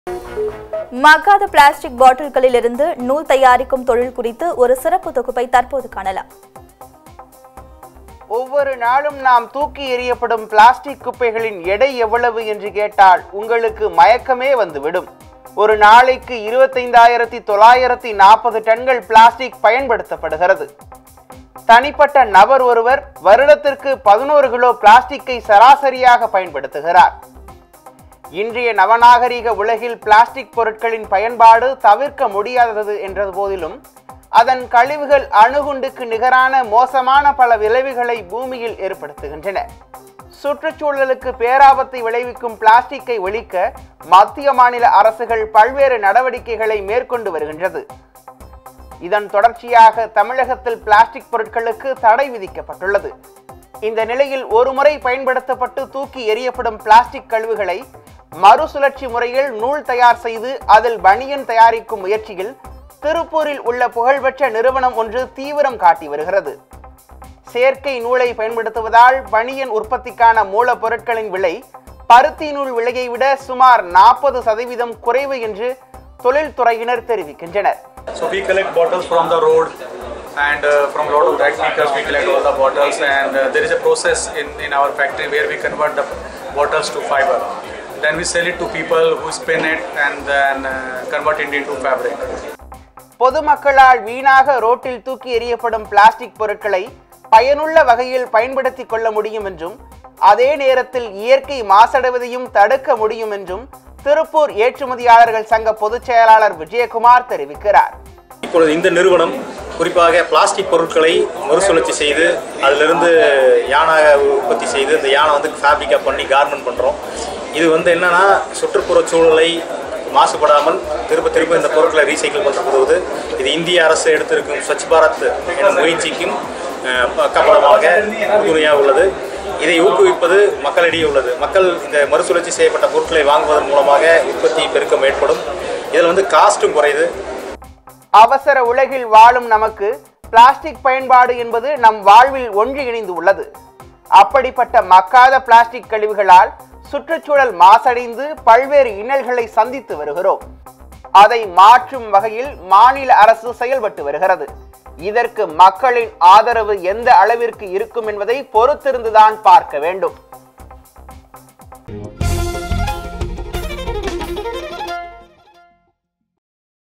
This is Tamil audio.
மக்காத பிளாஸ்டிக் பாட்டில்களில் இருந்து நூல் தயாரிக்கும் தொழில் குறித்து ஒரு சிறப்பு தொகுப்பை தற்போது காணலாம் ஒவ்வொரு நாளும் நாம் தூக்கி எறியப்படும் பிளாஸ்டிக் குப்பைகளின் எடை எவ்வளவு என்று கேட்டால் உங்களுக்கு மயக்கமே வந்துவிடும் ஒரு நாளைக்கு இருபத்தைந்தாயிரத்தி தொள்ளாயிரத்தி நாற்பது டன்கள் பிளாஸ்டிக் பயன்படுத்தப்படுகிறது தனிப்பட்ட நபர் ஒருவர் வருடத்திற்கு பதினோரு கிலோ பிளாஸ்டிக்கை சராசரியாக பயன்படுத்துகிறார் இன்றைய நவநாகரிக உலகில் பிளாஸ்டிக் பொருட்களின் பயன்பாடு தவிர்க்க முடியாதது என்ற போதிலும் அதன் கழிவுகள் அணுகுண்டுக்கு நிகரான மோசமான பல விளைவுகளை பூமியில் ஏற்படுத்துகின்றன சுற்றுச்சூழலுக்கு பேராபத்தை விளைவிக்கும் பிளாஸ்டிக்கை ஒழிக்க மத்திய மாநில அரசுகள் பல்வேறு நடவடிக்கைகளை மேற்கொண்டு வருகின்றது இதன் தொடர்ச்சியாக தமிழகத்தில் பிளாஸ்டிக் பொருட்களுக்கு தடை விதிக்கப்பட்டுள்ளது இந்த நிலையில் ஒருமுறை பயன்படுத்தப்பட்டு தூக்கி எறியப்படும் பிளாஸ்டிக் கழிவுகளை மறுசுழற்சி முறையில் நூல் தயார் செய்து அதில் பனியன் தயாரிக்கும் முயற்சியில் திருப்பூரில் உள்ள புகழ்பெற்ற நிறுவனம் ஒன்று தீவிரம் காட்டி வருகிறது செயற்கை நூலை பயன்படுத்துவதால் பனியன் உற்பத்திக்கான மூலப்பொருட்களின் விலை பருத்தி நூல் விலையை விட சுமார் நாற்பது சதவீதம் குறைவு என்று தொழில்துறையினர் தெரிவிக்கின்றனர் So we collect bottles from the road and uh, from lot of rag pickers we collect all the bottles and uh, there is a process in, in our factory where we convert the bottles to fiber. Then we sell it to people who spin it and then uh, convert it into fabric. பொதுமக்களால் வீணாக ரோட்டில் தூக்கி எறியப்படும் பிளாஸ்டிக் பொருட்களை பயனுள்ள வகையில் பயன்படுத்திக் கொள்ள முடியும் என்றும் அதே நேரத்தில் இயற்கை மாசடைவதையும் தடுக்க முடியும் என்றும் திருப்பூர் ஏற்றுமதியாளர்கள் சங்க பொதுச் செயலாளர் விஜயகுமார் தெரிவிக்கிறார் இப்பொழுது இந்த நிறுவனம் குறிப்பாக பிளாஸ்டிக் பொருட்களை மறுசுழற்சி செய்து அதிலிருந்து யானை உற்பத்தி செய்து இந்த யானை வந்து ஃபேப்ரிக்காக பண்ணி கார்மெண்ட் பண்ணுறோம் இது வந்து என்னன்னா சுற்றுப்புற சூழலை மாசுபடாமல் திரும்ப திரும்ப இந்த பொருட்களை ரீசைக்கிள் பண்ணுறது உதவுது இது இந்திய அரசு எடுத்திருக்கும் ஸ்வச் பாரத் என்ற முயற்சிக்கும் அஹ், பக்கபலமாக உறுதுணையாக உள்ளது இதை ஊக்குவிப்பது மக்களிடையே உள்ளது மக்கள் இந்த மறுசுழற்சி செய்யப்பட்ட பொருட்களை வாங்குவதன் மூலமாக உற்பத்தி பெருக்கம் ஏற்படும் இதில் வந்து காஸ்ட்டும் குறையுது அவசர உலகில் வாழும் நமக்கு பிளாஸ்டிக் பயன்பாடு என்பது நம் வாழ்வில் ஒன்று இணைந்து உள்ளது அப்படிப்பட்ட மக்காத பிளாஸ்டிக் கழிவுகளால் சுற்றுச்சூழல் மாசடைந்து பல்வேறு இன்னல்களை சந்தித்து வருகிறோம் அதை மாற்றும் வகையில் மாநில அரசு செயல்பட்டு வருகிறது இதற்கு மக்களின் ஆதரவு எந்த அளவிற்கு இருக்கும் என்பதை பொறுத்திருந்துதான் பார்க்க வேண்டும்